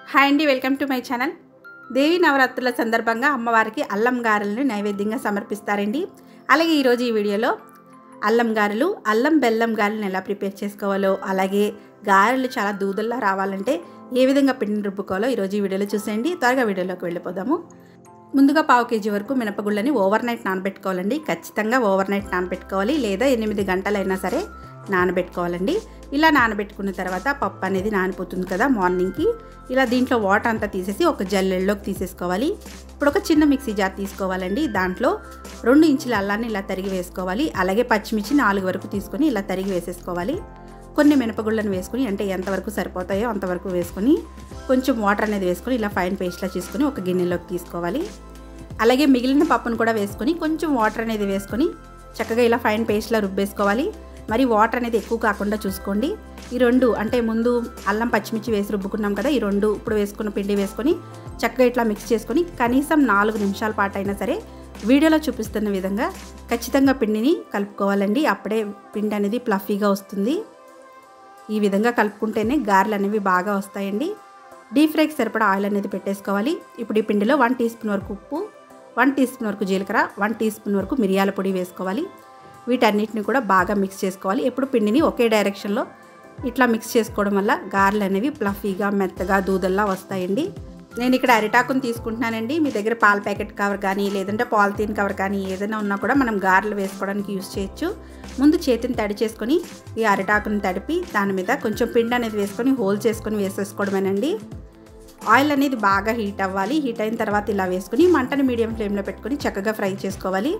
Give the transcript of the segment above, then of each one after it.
hi అండి welcome to my channel Devi నవరాత్రుల సందర్భంగా అమ్మవారికి అల్లం గారెలను నైవేద్యంగా సమర్పిస్తారండి అలాగే ఈరోజు ఈ వీడియోలో అల్లం గారెలు అల్లం బెల్లం గారెలను ఎలా ప్రిపేర్ చేసుకోవాలో అలాగే గారెలు చాలా దూదల్లా రావాలంటే ఏ విధంగా పిండిని రుబ్బుకోవాలో ఈరోజు ఈ వీడియోలో చూసేయండి త్వరగా వీడియోలోకి వెళ్ళిపోదాము ముందుగా పావు కేజీ వరకు మినపగుళ్ళని ఓవర్ నైట్ నానబెట్టుకోవాలండి ఖచ్చితంగా ఓవర్ నైట్ నానబెట్టుకోవాలి లేదా ఎనిమిది గంటలైనా సరే నానబెట్టుకోవాలండి ఇలా నానబెట్టుకున్న తర్వాత పప్పు అనేది నానిపోతుంది కదా మార్నింగ్కి ఇలా దీంట్లో వాటర్ అంతా తీసేసి ఒక జల్లెల్లోకి తీసేసుకోవాలి ఇప్పుడు ఒక చిన్న మిక్సీ జార్ తీసుకోవాలండి దాంట్లో రెండు ఇంచుల అల్లాన్ని ఇలా తరిగి వేసుకోవాలి అలాగే పచ్చిమిర్చి నాలుగు వరకు తీసుకొని ఇలా తరిగి వేసేసుకోవాలి కొన్ని మినపగుళ్ళను వేసుకొని అంటే ఎంతవరకు సరిపోతాయో అంతవరకు వేసుకొని కొంచెం వాటర్ అనేది వేసుకొని ఇలా ఫైన్ పేస్ట్లా చేసుకొని ఒక గిన్నెలోకి తీసుకోవాలి అలాగే మిగిలిన పప్పును కూడా వేసుకొని కొంచెం వాటర్ అనేది వేసుకొని చక్కగా ఇలా ఫైన్ పేస్ట్లా రుబ్బేసుకోవాలి మరి వాటర్ అనేది ఎక్కువ కాకుండా చూసుకోండి ఈ రెండు అంటే ముందు అల్లం పచ్చిమిర్చి వేసి రుబ్బుకున్నాం కదా ఈ రెండు ఇప్పుడు వేసుకున్న పిండి వేసుకొని చక్కగా ఇట్లా మిక్స్ చేసుకొని కనీసం నాలుగు నిమిషాల పాటు అయినా సరే వీడియోలో చూపిస్తున్న విధంగా ఖచ్చితంగా పిండిని కలుపుకోవాలండి అప్పుడే పిండి అనేది ప్లఫీగా వస్తుంది ఈ విధంగా కలుపుకుంటేనే గారెలు అనేవి బాగా వస్తాయండి డీప్ ఫ్రైకి సరిపడా ఆయిల్ అనేది పెట్టేసుకోవాలి ఇప్పుడు ఈ పిండిలో వన్ టీ స్పూన్ వరకు ఉప్పు వన్ టీ స్పూన్ వరకు జీలకర్ర వన్ టీ స్పూన్ వరకు మిరియాల పొడి వేసుకోవాలి వీటన్నిటిని కూడా బాగా మిక్స్ చేసుకోవాలి ఎప్పుడు పిండిని ఒకే డైరెక్షన్లో ఇట్లా మిక్స్ చేసుకోవడం వల్ల గారెలు అనేవి ప్లఫీగా మెత్తగా దూదల్లా వస్తాయండి నేను ఇక్కడ అరిటాకుని తీసుకుంటున్నానండి మీ దగ్గర పాల ప్యాకెట్ కవర్ కానీ లేదంటే పాలిథీన్ కవర్ కానీ ఏదైనా ఉన్నా కూడా మనం గారెలు వేసుకోవడానికి యూస్ చేయొచ్చు ముందు చేతిని తడి చేసుకొని ఈ అరిటాకుని తడిపి దాని మీద కొంచెం పిండి అనేది వేసుకొని హోల్ చేసుకొని వేసేసుకోవడమేనండి ఆయిల్ అనేది బాగా హీట్ అవ్వాలి హీట్ అయిన తర్వాత ఇలా వేసుకుని మంటని మీడియం ఫ్లేమ్లో పెట్టుకొని చక్కగా ఫ్రై చేసుకోవాలి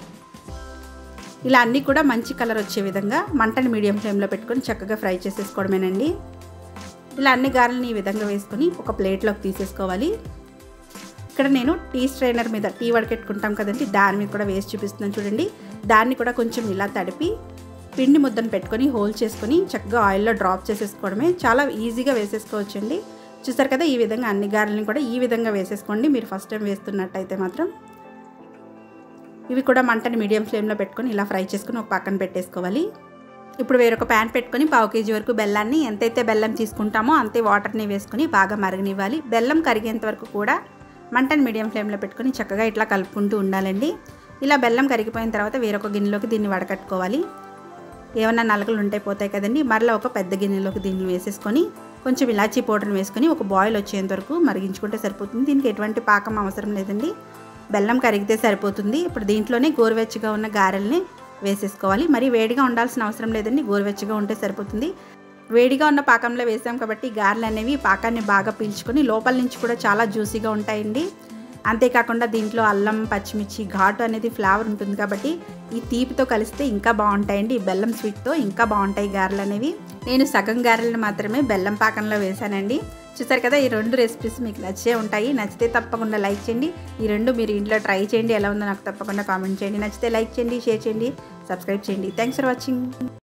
ఇలా అన్నీ కూడా మంచి కలర్ వచ్చే విధంగా మంటని మీడియం ఫ్లేమ్లో పెట్టుకొని చక్కగా ఫ్రై చేసేసుకోవడమేనండి ఇలా అన్ని గారెలని ఈ విధంగా వేసుకొని ఒక ప్లేట్లోకి తీసేసుకోవాలి ఇక్కడ నేను టీ స్ట్రైనర్ మీద టీ వడకెట్టుకుంటాం కదండి దాని మీద కూడా వేసి చూపిస్తున్నాను చూడండి దాన్ని కూడా కొంచెం ఇలా తడిపి పిండి ముద్దను పెట్టుకొని హోల్ చేసుకొని చక్కగా ఆయిల్లో డ్రాప్ చేసేసుకోవడమే చాలా ఈజీగా వేసేసుకోవచ్చండి చూసారు కదా ఈ విధంగా అన్ని గారెలని కూడా ఈ విధంగా వేసేసుకోండి మీరు ఫస్ట్ టైం వేస్తున్నట్టయితే మాత్రం ఇవి కూడా మంటని మీడియం ఫ్లేమ్లో పెట్టుకొని ఇలా ఫ్రై చేసుకొని ఒక పక్కన పెట్టేసుకోవాలి ఇప్పుడు వేరొక ప్యాన్ పెట్టుకొని పావు కేజీ వరకు బెల్లాన్ని ఎంతైతే బెల్లం తీసుకుంటామో అంతే వాటర్ని వేసుకొని బాగా మరగనివ్వాలి బెల్లం కరిగేంత వరకు కూడా మంటని మీడియం ఫ్లేమ్లో పెట్టుకొని చక్కగా ఇట్లా కలుపుకుంటూ ఉండాలండి ఇలా బెల్లం కరిగిపోయిన తర్వాత వేరొక గిన్నెలోకి దీన్ని వడకట్టుకోవాలి ఏమన్నా నలకలు ఉంటే పోతాయి కదండి మరలా ఒక పెద్ద గిన్నెలోకి దీన్ని వేసేసుకొని కొంచెం ఇలాచీ పౌడర్ని వేసుకొని ఒక బాయిల్ వచ్చేంత వరకు మరిగించుకుంటే సరిపోతుంది దీనికి ఎటువంటి పాకం అవసరం లేదండి బెల్లం కరిగితే సరిపోతుంది ఇప్పుడు దీంట్లోనే గోరువెచ్చగా ఉన్న గారెల్ని వేసేసుకోవాలి మరి వేడిగా ఉండాల్సిన అవసరం లేదండి గోరువెచ్చగా ఉంటే సరిపోతుంది వేడిగా ఉన్న పాకంలో వేసాం కాబట్టి గారెలు అనేవి పాకాన్ని బాగా పీల్చుకొని లోపల నుంచి కూడా చాలా జ్యూసీగా ఉంటాయండి అంతేకాకుండా దీంట్లో అల్లం పచ్చిమిర్చి ఘాటు అనేది ఫ్లేవర్ ఉంటుంది కాబట్టి ఈ తీపితో కలిస్తే ఇంకా బాగుంటాయండి ఈ బెల్లం స్వీట్తో ఇంకా బాగుంటాయి గారెలు అనేవి నేను సగం గారెలను మాత్రమే బెల్లం పాకంలో వేశానండి చూసారు కదా ఈ రెండు రెసిపీస్ మీకు నచ్చే ఉంటాయి నచ్చితే తప్పకుండా లైక్ చేయండి ఈ రెండు మీరు ఇంట్లో ట్రై చేయండి ఎలా ఉందో నాకు తప్పకుండా కామెంట్ చేయండి నచ్చితే లైక్ చేయండి షేర్ చేయండి సబ్స్క్రైబ్ చేయండి థ్యాంక్స్ ఫర్ వాచింగ్